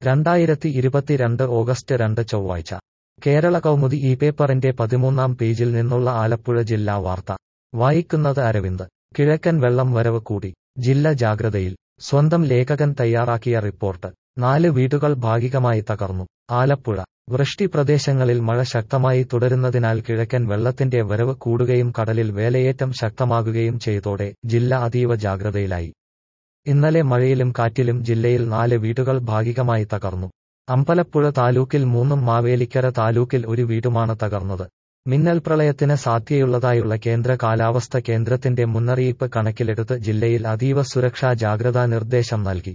രണ്ടായിരത്തി ഇരുപത്തിരണ്ട് ഓഗസ്റ്റ് രണ്ട് ചൊവ്വാഴ്ച കേരള കൗമുദി ഈ പേപ്പറിന്റെ പതിമൂന്നാം പേജിൽ നിന്നുള്ള ആലപ്പുഴ ജില്ലാ വാർത്ത വായിക്കുന്നത് അരവിന്ദ് കിഴക്കൻ വെള്ളം വരവ് കൂടി ജില്ല ജാഗ്രതയിൽ സ്വന്തം ലേഖകൻ തയ്യാറാക്കിയ റിപ്പോർട്ട് നാല് വീടുകൾ ഭാഗികമായി തകർന്നു ആലപ്പുഴ വൃഷ്ടി പ്രദേശങ്ങളിൽ മഴ ശക്തമായി തുടരുന്നതിനാൽ കിഴക്കൻ വെള്ളത്തിന്റെ വരവ് കൂടുകയും കടലിൽ വേലയേറ്റം ശക്തമാകുകയും ചെയ്തോടെ ജില്ല അതീവ ജാഗ്രതയിലായി ഇന്നലെ മഴയിലും കാറ്റിലും ജില്ലയിൽ നാല് വീടുകൾ ഭാഗികമായി തകർന്നു അമ്പലപ്പുഴ താലൂക്കിൽ മൂന്നും മാവേലിക്കര താലൂക്കിൽ ഒരു വീടുമാണ് തകർന്നത് മിന്നൽ പ്രളയത്തിന് സാധ്യതയുള്ളതായുള്ള കേന്ദ്ര കാലാവസ്ഥ കേന്ദ്രത്തിന്റെ മുന്നറിയിപ്പ് കണക്കിലെടുത്ത് ജില്ലയിൽ അതീവ സുരക്ഷാ ജാഗ്രതാ നിർദ്ദേശം നൽകി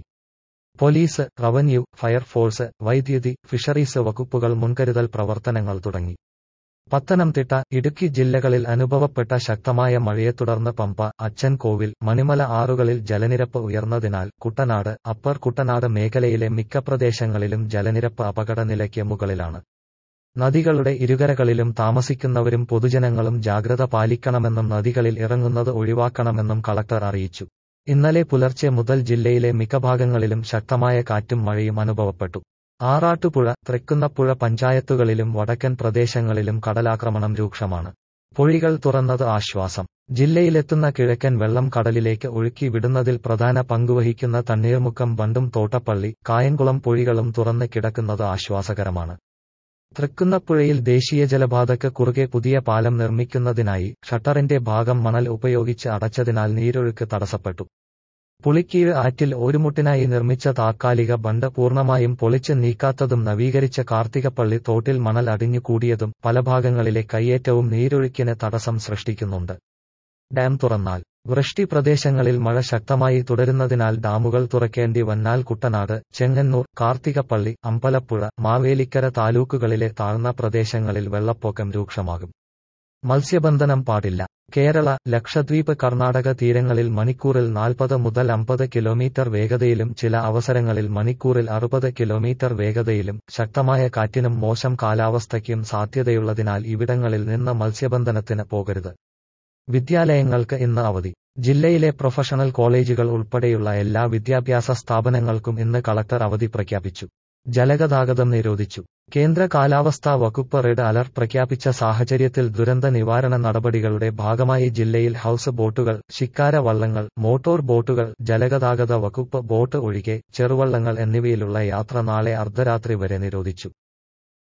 പോലീസ് റവന്യൂ ഫയർഫോഴ്സ് വൈദ്യുതി ഫിഷറീസ് വകുപ്പുകൾ മുൻകരുതൽ പ്രവർത്തനങ്ങൾ തുടങ്ങി പത്തനംതിട്ട ഇടുക്കി ജില്ലകളിൽ അനുഭവപ്പെട്ട ശക്തമായ മഴയെ തുടർന്ന് പമ്പ അച്ചൻകോവിൽ മണിമല ആറുകളിൽ ജലനിരപ്പ് ഉയർന്നതിനാൽ കുട്ടനാട് അപ്പർ കുട്ടനാട് മേഖലയിലെ മിക്ക പ്രദേശങ്ങളിലും ജലനിരപ്പ് അപകടനിലയ്ക്ക് മുകളിലാണ് നദികളുടെ ഇരുകരകളിലും താമസിക്കുന്നവരും പൊതുജനങ്ങളും ജാഗ്രത പാലിക്കണമെന്നും നദികളിൽ ഇറങ്ങുന്നത് ഒഴിവാക്കണമെന്നും കളക്ടർ അറിയിച്ചു ഇന്നലെ പുലർച്ചെ മുതൽ ജില്ലയിലെ മിക്ക ഭാഗങ്ങളിലും ശക്തമായ കാറ്റും മഴയും അനുഭവപ്പെട്ടു ആറാട്ടുപുഴ തൃക്കുന്നപ്പുഴ പഞ്ചായത്തുകളിലും വടക്കൻ പ്രദേശങ്ങളിലും കടലാക്രമണം രൂക്ഷമാണ് പൊഴികൾ തുറന്നത് ആശ്വാസം ജില്ലയിലെത്തുന്ന കിഴക്കൻ വെള്ളം കടലിലേക്ക് ഒഴുക്കി വിടുന്നതിൽ പ്രധാന പങ്കുവഹിക്കുന്ന തണ്ണീർമുക്കം ബണ്ടും തോട്ടപ്പള്ളി കായംകുളം പൊഴികളും തുറന്ന് കിടക്കുന്നത് ആശ്വാസകരമാണ് തൃക്കുന്നപ്പുഴയിൽ ദേശീയ ജലപാതയ്ക്ക് കുറുകെ പുതിയ പാലം നിർമ്മിക്കുന്നതിനായി ഷട്ടറിന്റെ ഭാഗം മണൽ ഉപയോഗിച്ച് അടച്ചതിനാൽ നീരൊഴുക്ക് തടസ്സപ്പെട്ടു പുളിക്കീഴ് ആറ്റിൽ ഒരുമുട്ടിനായി നിർമ്മിച്ച താത്കാലിക ബണ്ട് പൂർണ്ണമായും പൊളിച്ച് നീക്കാത്തതും നവീകരിച്ച കാർത്തികപ്പള്ളി തോട്ടിൽ മണൽ അടിഞ്ഞുകൂടിയതും പല ഭാഗങ്ങളിലെ കയ്യേറ്റവും നീരൊഴുക്കിന് തടസ്സം സൃഷ്ടിക്കുന്നുണ്ട് ഡാം തുറന്നാൽ വൃഷ്ടി പ്രദേശങ്ങളിൽ മഴ ശക്തമായി തുടരുന്നതിനാൽ ഡാമുകൾ തുറക്കേണ്ടി വന്നാൽ കുട്ടനാട് ചെങ്ങന്നൂർ കാർത്തികപ്പള്ളി അമ്പലപ്പുഴ മാവേലിക്കര താലൂക്കുകളിലെ താഴ്ന്ന പ്രദേശങ്ങളിൽ വെള്ളപ്പൊക്കം രൂക്ഷമാകും മത്സ്യബന്ധനം പാടില്ല കേരള ലക്ഷദ്വീപ് കർണാടക തീരങ്ങളിൽ മണിക്കൂറിൽ നാൽപ്പത് മുതൽ അമ്പത് കിലോമീറ്റർ വേഗതയിലും ചില അവസരങ്ങളിൽ മണിക്കൂറിൽ അറുപത് കിലോമീറ്റർ വേഗതയിലും ശക്തമായ കാറ്റിനും മോശം കാലാവസ്ഥയ്ക്കും സാധ്യതയുള്ളതിനാൽ ഇവിടങ്ങളിൽ നിന്ന് മത്സ്യബന്ധനത്തിന് പോകരുത് വിദ്യാലയങ്ങൾക്ക് ഇന്ന് അവധി ജില്ലയിലെ പ്രൊഫഷണൽ കോളേജുകൾ ഉൾപ്പെടെയുള്ള എല്ലാ വിദ്യാഭ്യാസ സ്ഥാപനങ്ങൾക്കും ഇന്ന് കളക്ടർ അവധി പ്രഖ്യാപിച്ചു ജലഗതാഗതം നിരോധിച്ചു കേന്ദ്ര കാലാവസ്ഥാ വകുപ്പ് റെഡ് അലർട്ട് പ്രഖ്യാപിച്ച സാഹചര്യത്തിൽ ദുരന്ത നിവാരണ നടപടികളുടെ ഭാഗമായി ജില്ലയിൽ ഹൌസ് ബോട്ടുകൾ ശിക്കാര വള്ളങ്ങൾ മോട്ടോർ ബോട്ടുകൾ ജലഗതാഗത വകുപ്പ് ബോട്ട് ഒഴികെ ചെറുവള്ളങ്ങൾ എന്നിവയിലുള്ള യാത്ര നാളെ അർദ്ധരാത്രി വരെ നിരോധിച്ചു